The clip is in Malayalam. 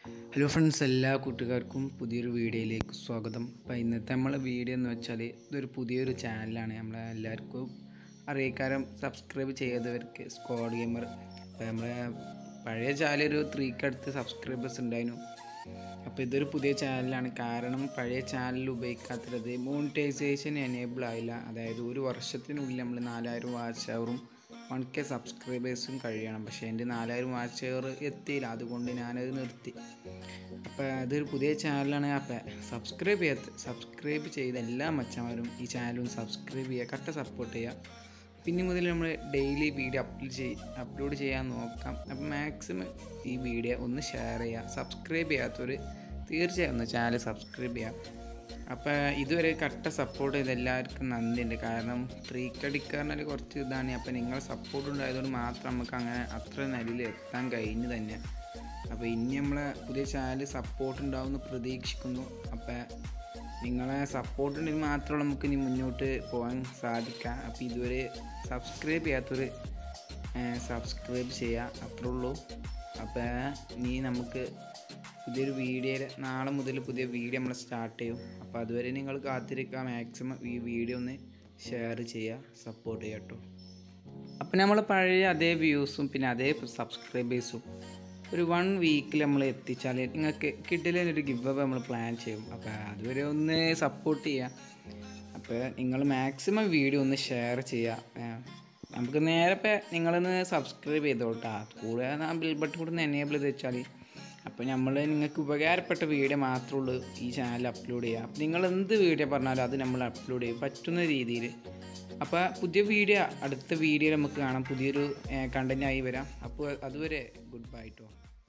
ഹലോ ഫ്രണ്ട്സ് എല്ലാ കൂട്ടുകാർക്കും പുതിയൊരു വീഡിയോയിലേക്ക് സ്വാഗതം അപ്പോൾ ഇന്നത്തെ നമ്മളെ വീഡിയോ എന്ന് വെച്ചാൽ ഇതൊരു പുതിയൊരു ചാനലാണ് നമ്മളെ എല്ലാവർക്കും അറിയിക്കാരം സബ്സ്ക്രൈബ് ചെയ്തവർക്ക് സ്ക്വാഡ് ഗെയിമർ അപ്പോൾ നമ്മളെ പഴയ ചാനൽ ഒരു ത്രീക്ക് അടുത്ത് സബ്സ്ക്രൈബേഴ്സ് ഉണ്ടായിരുന്നു അപ്പോൾ ഇതൊരു പുതിയ ചാനലാണ് കാരണം പഴയ ചാനൽ ഉപയോഗിക്കാത്തത് മോണിറ്റൈസേഷൻ എനേബിൾ ആയില്ല അതായത് ഒരു വർഷത്തിനുള്ളിൽ നമ്മൾ നാലായിരം വാച്ച് അവറും വൺ കെ സബ്സ്ക്രൈബേഴ്സും കഴിയണം പക്ഷേ എൻ്റെ നാലായിരം വാച്ച് അവർ എത്തിയില്ല അതുകൊണ്ട് ഞാനത് നിർത്തി അപ്പോൾ അതൊരു പുതിയ ചാനലാണ് അപ്പോൾ സബ്സ്ക്രൈബ് ചെയ്യാത്ത സബ്സ്ക്രൈബ് ചെയ്ത എല്ലാ മച്ചന്മാരും ഈ ചാനലും സബ്സ്ക്രൈബ് ചെയ്യുക കറക്റ്റ് സപ്പോർട്ട് ചെയ്യുക പിന്നെ മുതൽ നമ്മൾ ഡെയിലി വീഡിയോ അപ്ലോഡ് ചെയ് അപ്ലോഡ് ചെയ്യാൻ നോക്കാം അപ്പം മാക്സിമം ഈ വീഡിയോ ഒന്ന് ഷെയർ ചെയ്യുക സബ്സ്ക്രൈബ് ചെയ്യാത്തവർ തീർച്ചയായും ഒന്ന് ചാനൽ സബ്സ്ക്രൈബ് ചെയ്യുക അപ്പോൾ ഇതുവരെ കട്ട സപ്പോർട്ട് ചെയ്ത എല്ലാവർക്കും നന്ദിയുണ്ട് കാരണം ത്രീക്കടിക്കാരനൊരു കുറച്ച് ഇതാണ് അപ്പോൾ നിങ്ങളെ സപ്പോർട്ട് ഉണ്ടായതുകൊണ്ട് മാത്രം നമുക്ക് അങ്ങനെ അത്ര നിലയിൽ എത്താൻ കഴിഞ്ഞു തന്നെ അപ്പോൾ ഇനി നമ്മളെ പുതിയ ചാനൽ സപ്പോർട്ട് ഉണ്ടാവുമെന്ന് പ്രതീക്ഷിക്കുന്നു അപ്പോൾ നിങ്ങളെ സപ്പോർട്ട് ഉണ്ടെങ്കിൽ മാത്രമേ നമുക്ക് ഇനി മുന്നോട്ട് പോകാൻ സാധിക്കുക അപ്പോൾ ഇതുവരെ സബ്സ്ക്രൈബ് ചെയ്യാത്തൊരു സബ്സ്ക്രൈബ് ചെയ്യുക അത്രേ ഉള്ളൂ അപ്പോൾ ഇനി നമുക്ക് പുതിയൊരു വീഡിയോ നാളെ മുതൽ പുതിയ വീഡിയോ നമ്മൾ സ്റ്റാർട്ട് ചെയ്യും അപ്പോൾ അതുവരെ നിങ്ങൾ കാത്തിരിക്കുക മാക്സിമം ഈ വീഡിയോ ഒന്ന് ഷെയർ ചെയ്യുക സപ്പോർട്ട് ചെയ്യുക കേട്ടോ അപ്പോൾ നമ്മൾ പഴയ അതേ വ്യൂസും പിന്നെ അതേ സബ്സ്ക്രൈബേഴ്സും ഒരു വൺ വീക്കിൽ നമ്മൾ എത്തിച്ചാൽ നിങ്ങൾക്ക് കിഡിലൊരു ഗിവ് അപ്പ് നമ്മൾ പ്ലാൻ ചെയ്യും അപ്പോൾ അതുവരെ ഒന്ന് സപ്പോർട്ട് ചെയ്യുക അപ്പോൾ നിങ്ങൾ മാക്സിമം വീഡിയോ ഒന്ന് ഷെയർ ചെയ്യുക നമുക്ക് നേരെ ഇപ്പോൾ നിങ്ങളൊന്ന് സബ്സ്ക്രൈബ് ചെയ്തോട്ടാ കൂടെ ആ ബിൽ ബട്ടൺ കൂടെ ഒന്ന് എനേബിൾ ചെയ്ത് വെച്ചാൽ അപ്പോൾ നമ്മൾ നിങ്ങൾക്ക് ഉപകാരപ്പെട്ട വീഡിയോ മാത്രമേ ഉള്ളൂ ഈ ചാനൽ അപ്ലോഡ് ചെയ്യുക അപ്പോൾ നിങ്ങൾ എന്ത് വീഡിയോ പറഞ്ഞാലും അത് നമ്മൾ അപ്ലോഡ് ചെയ്യും പറ്റുന്ന രീതിയിൽ അപ്പോൾ പുതിയ വീഡിയോ അടുത്ത വീഡിയോ നമുക്ക് കാണാം പുതിയൊരു കണ്ടൻറ്റായി വരാം അപ്പോൾ അതുവരെ ഗുഡ് ബൈ ടോ